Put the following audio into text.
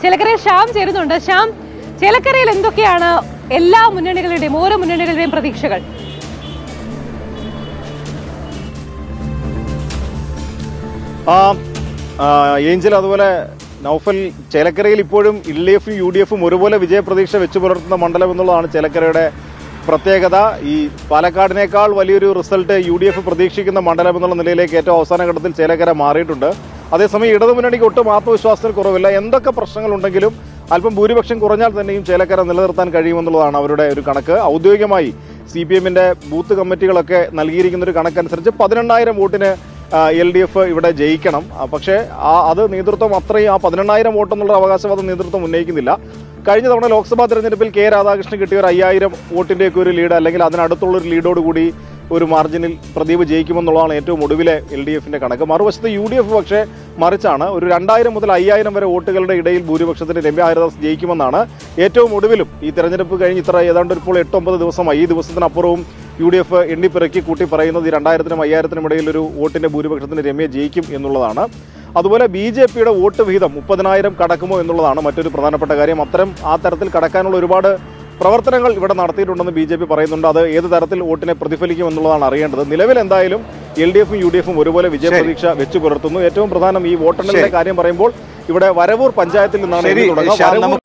ചേലക്കരയിൽ ശ്യാം ചേരുന്നുണ്ട് ശ്യാം ചേലക്കരയിൽ എന്തൊക്കെയാണ് എല്ലാ മുന്നണികളുടെയും ഓരോ മുന്നണികളുടെയും പ്രതീക്ഷകൾ ആ ആ, ഏഞ്ചൽ അതുപോലെ നൗഫൽ ചേലക്കരയിൽ ഇപ്പോഴും എൽ ഡി എഫും യു ഡി എഫും ഒരുപോലെ വിജയപ്രതീക്ഷ വെച്ചു പുലർത്തുന്ന മണ്ഡലം എന്നുള്ളതാണ് ചേലക്കരയുടെ പ്രത്യേകത ഈ പാലക്കാടിനേക്കാൾ വലിയൊരു റിസൾട്ട് യു ഡി എഫ് പ്രതീക്ഷിക്കുന്ന മണ്ഡലം എന്നുള്ള നിലയിലേക്ക് ഏറ്റവും അവസാന ഘട്ടത്തിൽ ചേലക്കര മാറിയിട്ടുണ്ട് അതേസമയം ഇടതുമുന്നണിക്ക് ഒട്ടും ആത്മവിശ്വാസത്തിന് കുറവില്ല എന്തൊക്കെ പ്രശ്നങ്ങളുണ്ടെങ്കിലും അല്പം ഭൂരിപക്ഷം കുറഞ്ഞാൽ തന്നെയും ചേലക്കര നിലനിർത്താൻ കഴിയുമെന്നുള്ളതാണ് അവരുടെ ഒരു കണക്ക് ഔദ്യോഗികമായി സി പി എമ്മിന്റെ ബൂത്ത് കമ്മിറ്റികളൊക്കെ നൽകിയിരിക്കുന്ന ഒരു കണക്കനുസരിച്ച് പതിനെണ്ണായിരം വോട്ടിന് എൽ ഡി എഫ് ഇവിടെ ജയിക്കണം ആ, പക്ഷേ ആ അത് നേതൃത്വം അത്രയും ആ പതിനെണ്ണായിരം വോട്ടെന്നുള്ള അവകാശവാദം നേതൃത്വം ഉന്നയിക്കുന്നില്ല കഴിഞ്ഞ തവണ ലോക്സഭാ തെരഞ്ഞെടുപ്പിൽ കെ രാധാകൃഷ്ണൻ കിട്ടിയ ഒരു അയ്യായിരം വോട്ടിന്റെയൊക്കെ ഒരു ലീഡ് അല്ലെങ്കിൽ അതിനടുത്തുള്ള ഒരു ലീഡോടുകൂടി ഒരു മാർജിനിൽ പ്രദീപ് ജയിക്കുമെന്നുള്ളതാണ് ഏറ്റവും ഒടുവിലെ എൽ ഡി എഫിന്റെ കണക്ക് മറുവശത്ത് യു ഡി എഫ് പക്ഷേ മറിച്ചാണ് ഒരു രണ്ടായിരം മുതൽ അയ്യായിരം വരെ വോട്ടുകളുടെ ഇടയിൽ ഭൂരിപക്ഷത്തിന് രമ്യ ഹരിദാസ് ജയിക്കുമെന്നാണ് ഏറ്റവും ഒടുവിലും ഈ തെരഞ്ഞെടുപ്പ് കഴിഞ്ഞ് ഇത്ര ഏതാണ്ട് ഇപ്പോൾ എട്ടൊമ്പത് ദിവസമായി ഈ ദിവസത്തിനപ്പുറവും യു ഡി എഫ് എണ്ണിപ്പിറക്കി കൂട്ടി പറയുന്നത് ഈ രണ്ടായിരത്തിനും അയ്യായിരത്തിനും ഇടയിൽ ഒരു വോട്ടിന്റെ ഭൂരിപക്ഷത്തിന് രമ്യ ജയിക്കും എന്നുള്ളതാണ് അതുപോലെ ബി ജെ പിയുടെ വോട്ട് വിഹിതം മുപ്പതിനായിരം കടക്കുമോ എന്നുള്ളതാണ് മറ്റൊരു പ്രധാനപ്പെട്ട കാര്യം അത്തരം ആ തരത്തിൽ കടക്കാനുള്ള ഒരുപാട് പ്രവർത്തനങ്ങൾ ഇവിടെ നടത്തിയിട്ടുണ്ടെന്ന് ബി ജെ പി പറയുന്നുണ്ട് അത് ഏത് തരത്തിൽ വോട്ടിനെ പ്രതിഫലിക്കും എന്നുള്ളതാണ് അറിയേണ്ടത് നിലവിൽ എന്തായാലും എൽ ഡി എഫും യു ഡി എഫും ഒരുപോലെ വിജയപ്രതീക്ഷ വെച്ചു പുലർത്തുന്നു ഏറ്റവും പ്രധാനം ഈ വോട്ടെണ്ണലിന്റെ കാര്യം പറയുമ്പോൾ ഇവിടെ വരവൂർ പഞ്ചായത്തിൽ നിന്നാണ് ശരി ഇത് തുടങ്ങുക ശ്യാം, വരവൂർ നമുക്ക്